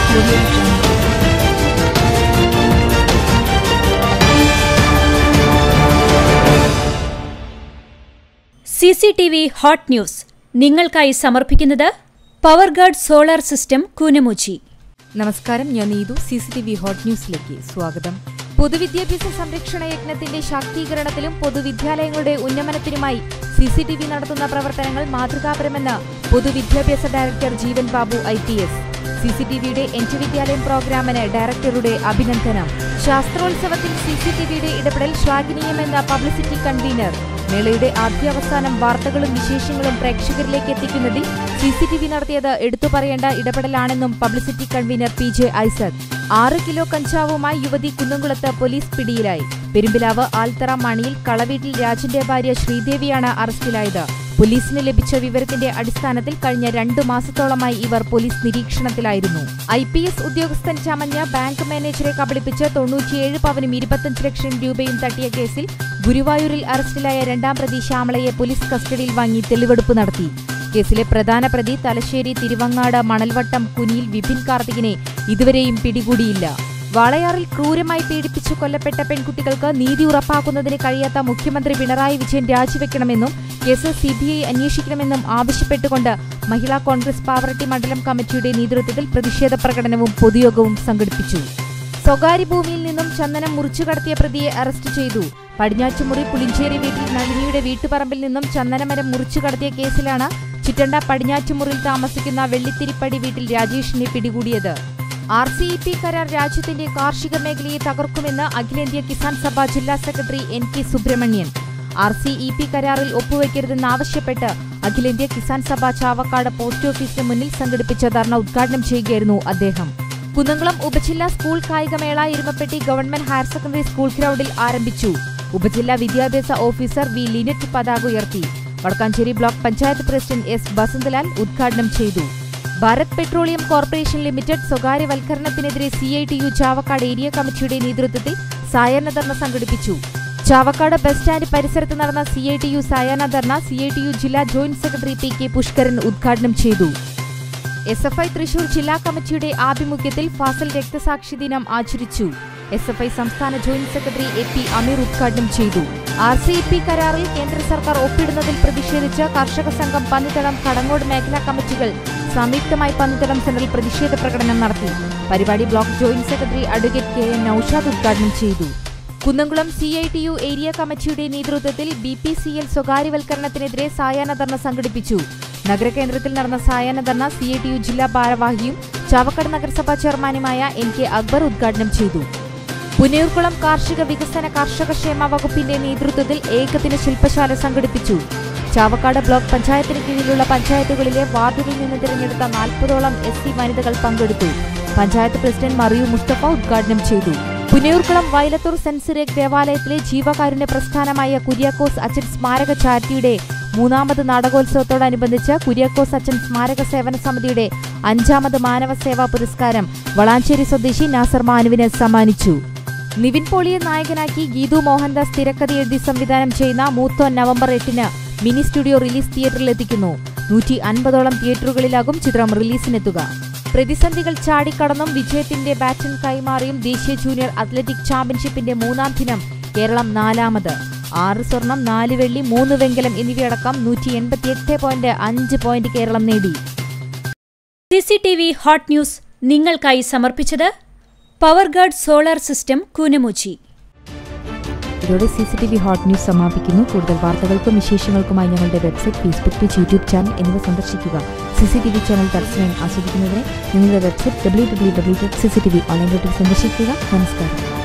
Audio Jungle. C C T V hot news നിങ്ങൾക്കായി സമർപ്പിക്കുന്നത് power guard solar system Koonamuchi നമസ്കാരം ഞാൻ Neethu C C T V hot ന്യൂസിലേക്ക് സ്വാഗതം പൊതുവിദ്യാഭ്യാസ സംരക്ഷണ യജ്ഞത്തിന്റെ ശാക്തീകരണത്തിലും പൊതുവിദ്യാലയങ്ങളുടെ ഉന്നമനത്തിനുമായി സി സി ടി വി നടത്തുന്ന പ്രവർത്തനങ്ങൾ മാതൃകാപരമെന്ന് പൊതുവിദ്യാഭ്യാസ director Jeevan Babu I P S C C T വിയുടെ എൻറ്റ് വിദ്യാലയം പ്രോഗ്രാമിന് ഡയറക്ടറുടെ അഭിനന്ദനം ശാസ്ത്രോത്സവത്തിൽ സി സി ടി വിയുടെ ഇടപെടൽ ശ്ലാഘനീയമെന്ന പബ്ലിസിറ്റി കൺവീനർ മേളയുടെ ആദ്യാവസാനം വാർത്തകളും വിശേഷങ്ങളും പ്രേക്ഷകരിലേക്ക് എത്തിക്കുന്നതിൽ സി സി ടി വി നടത്തിയത് എടുത്തു പറയേണ്ട ഇടപെടലാണെന്നും publicity convener P J Isaac ആറ് കിലോ കഞ്ചാവുമായി യുവതി കുന്നംകുളത്ത് പോലീസ് പിടിയിലായി പെരുമ്പിലാവ് ആൽത്തറ മണിയിൽ കളവീട്ടിൽ രാജന്റെ ഭാര്യ ശ്രീദേവിയാണ് അറസ്റ്റിലായത് പോലീസിന് ലഭിച്ച വിവരത്തിന്റെ അടിസ്ഥാനത്തിൽ കഴിഞ്ഞ രണ്ടു മാസത്തോളമായി ഇവർ പോലീസ് നിരീക്ഷണത്തിലായിരുന്നു ഐ പി എസ് ഉദ്യോഗസ്ഥൻ ചമഞ്ഞ ബാങ്ക് മാനേജറെ കബളിപ്പിച്ച് തൊണ്ണൂറ്റിയേഴ് പവനും ഇരുപത്തഞ്ച് ലക്ഷം രൂപയും തട്ടിയ കേസിൽ ഗുരുവായൂരിൽ അറസ്റ്റിലായ രണ്ടാം പ്രതി ശ്യാമളയെ പോലീസ് കസ്റ്റഡിയിൽ വാങ്ങി തെളിവെടുപ്പ് നടത്തി കേസിലെ പ്രധാന പ്രതി തലശ്ശേരി തിരുവങ്ങാട് മണൽവട്ടം കുനിയിൽ വിപിൻ കാർത്തികിനെ ഇതുവരെയും പിടികൂടിയില്ല വാളയാറിൽ ക്രൂരമായി പീഡിപ്പിച്ചു കൊല്ലപ്പെട്ട പെൺകുട്ടികൾക്ക് നീതി ഉറപ്പാക്കുന്നതിന് കഴിയാത്ത മുഖ്യമന്ത്രി പിണറായി വിജയൻ രാജിവെക്കണമെന്നും കേസ് സിബിഐ അന്വേഷിക്കണമെന്നും ആവശ്യപ്പെട്ടുകൊണ്ട് മഹിളാ കോൺഗ്രസ് പാവറട്ടി മണ്ഡലം കമ്മിറ്റിയുടെ നേതൃത്വത്തിൽ പ്രതിഷേധ പ്രകടനവും പൊതുയോഗവും സംഘടിപ്പിച്ചു സ്വകാര്യ ഭൂമിയിൽ നിന്നും ചന്ദനം മുറിച്ചു കടത്തിയ പ്രതിയെ അറസ്റ്റ് ചെയ്തു പടിഞ്ഞാറ്റുമുറി പുളിഞ്ചേരി വീട്ടിൽ നളിനിയുടെ വീട്ടുപറമ്പിൽ നിന്നും ചന്ദനമരം മുറിച്ചു കടത്തിയ കേസിലാണ് ചിറ്റണ്ട പടിഞ്ഞാറ്റുമുറിയിൽ താമസിക്കുന്ന വെള്ളിത്തിരിപ്പടി വീട്ടിൽ രാജേഷിനെ പിടികൂടിയത് ആർ സി ഇ പി കരാർ രാജ്യത്തിന്റെ കാർഷിക മേഖലയെ തകർക്കുമെന്ന് അഖിലേന്ത്യാ കിസാൻ സഭ ജില്ലാ secretary N K Subramanian R C E P കരാറിൽ ഒപ്പുവെക്കരുതെന്നാവശ്യപ്പെട്ട് അഖിലേന്ത്യാ കിസാൻ സഭ ചാവക്കാട് പോസ്റ്റ് ഓഫീസിന് മുന്നിൽ സംഘടിപ്പിച്ച ധർണ ഉദ്ഘാടനം ചെയ്യുകയായിരുന്നു അദ്ദേഹം കുന്നംകുളം ഉപജില്ലാ സ്കൂൾ കായികമേള Irumappetty government higher secondary school ഗ്രൗണ്ടിൽ ആരംഭിച്ചു ഉപജില്ലാ വിദ്യാഭ്യാസ ഓഫീസർ വി ലിനറ്റ് പതാക ഉയർത്തി Vadakkanchery block panchayat president S Vasanthalal ഉദ്ഘാടനം ചെയ്തു ഭാരത് പെട്രോളിയം കോർപ്പറേഷൻ ലിമിറ്റഡ് സ്വകാര്യവൽക്കരണത്തിനെതിരെ C I T U Chavakkad area കമ്മിറ്റിയുടെ നേതൃത്വത്തിൽ സായാഹ്ന ധർണ സംഘടിപ്പിച്ചു ചാവക്കാട് ബസ് സ്റ്റാൻഡ് പരിസരത്ത് നടന്ന സി ഐ ടി യു സായാഹ്ന ധർണ സി ഐ ടി യു ജില്ലാ joint secretary P K Pushkaran ഉദ്ഘാടനം ചെയ്തു എസ് എഫ് ഐ തൃശൂർ ജില്ലാ കമ്മിറ്റിയുടെ ആഭിമുഖ്യത്തിൽ ഫാസൽ രക്തസാക്ഷി ദിനം ആചരിച്ചു എസ് എഫ് ഐ സംസ്ഥാന joint secretary A P Ameer ഉദ്ഘാടനം ചെയ്തു ആർ സി ഇ പി കരാറിൽ കേന്ദ്ര സർക്കാർ ഒപ്പിടുന്നതിൽ പ്രതിഷേധിച്ച് കർഷക സംഘം പന്നിത്തടം കടങ്ങോട് മേഖലാ കമ്മിറ്റികൾ സംയുക്തമായി പന്നിത്തടം സെന്ററിൽ പ്രതിഷേധ പ്രകടനം നടത്തി പരിപാടി block joint secretary advocate K N Naushad ഉദ്ഘാടനം ചെയ്തു Kunnamkulam C I T U area കമ്മിറ്റിയുടെ നേതൃത്വത്തിൽ ബി പി സി എൽ സ്വകാര്യവൽക്കരണത്തിനെതിരെ സായാഹ്ന ധർണ സംഘടിപ്പിച്ചു നഗരകേന്ദ്രത്തിൽ നടന്ന സായാഹ്ന ധർണ സി ഐ ടി യു ജില്ലാ ഭാരവാഹിയും ചാവക്കാട് നഗരസഭാ ചെയർമാനുമായ എൻ കെ അക്ബർ ഉദ്ഘാടനം ചെയ്തു പുന്നയൂർക്കുളം കാർഷിക വികസന കർഷക ക്ഷേമ വകുപ്പിന്റെ നേതൃത്വത്തിൽ ഏകദിന ശില്പശാല സംഘടിപ്പിച്ചു ചാവക്കാട് ബ്ലോക്ക് പഞ്ചായത്തിന് കീഴിലുള്ള പഞ്ചായത്തുകളിലെ വാർഡുകളിൽ നിന്ന് തിരഞ്ഞെടുത്ത നാൽപ്പതോളം എസ് സി വനിതകൾ പങ്കെടുത്തു പഞ്ചായത്ത് പ്രസിഡന്റ് മറിയു മുസ്തഫ ഉദ്ഘാടനം ചെയ്തു പുന്നയൂർക്കുളം വയലത്തൂർ സെന്റ് സിറേഖ് ദേവാലയത്തിലെ ജീവകാരുണ്യ പ്രസ്ഥാനമായ കുര്യാക്കോസ് അച്ഛൻ സ്മാരക ചാരിറ്റിയുടെ മൂന്നാമത് നാടകോത്സവത്തോടനുബന്ധിച്ച് കുര്യാക്കോസ് അച്ഛൻ സ്മാരക സേവന സമിതിയുടെ അഞ്ചാമത് മാനവ സേവാ പുരസ്കാരം വളാഞ്ചേരി സ്വദേശി നാസർ മാനുവിന് സമ്മാനിച്ചു നിവിൻ പോളിയെ നായകനാക്കി ഗീതു മോഹൻദാസ് തിരക്കഥ എഴുതി സംവിധാനം ചെയ്യുന്ന മൂത്തോൻ നവംബർ എട്ടിന് മിനി സ്റ്റുഡിയോ റിലീസ് തിയേറ്ററിൽ എത്തിക്കുന്നു നൂറ്റി അൻപതോളം തിയേറ്ററുകളിലാകും ചിത്രം റിലീസിനെത്തുക പ്രതിസന്ധികൾ ചാടിക്കടന്നും വിജയത്തിന്റെ ബാറ്റൺ കൈമാറിയും ദേശീയ ജൂനിയർ അത്ലറ്റിക് ചാമ്പ്യൻഷിപ്പിന്റെ മൂന്നാം ദിനം കേരളം നാലാമത് ആറ് സ്വർണം നാല് വെള്ളി മൂന്ന് വെങ്കലം എന്നിവയടക്കം നൂറ്റി എൺപത്തിയെട്ട് പോയിന്റ് അഞ്ച് പോയിന്റ് കേരളം നേടി C C T V hot news നിങ്ങൾക്കായി സമർപ്പിച്ചത് power guard solar system Koonamuchi ഇതോടെ C C T V hot news സമാപിക്കുന്നു കൂടുതൽ വാർത്തകൾക്കും വിശേഷങ്ങൾക്കുമായി ഞങ്ങളുടെ website Facebook page YouTube channel എന്നിവ സന്ദർശിക്കുക C C T V channel തത്സമയം ആസ്വദിക്കുന്നതിന് നിങ്ങളുടെ website W W W dot C C T V online ഡോട്ടിൽ സന്ദർശിക്കുക നമസ്കാരം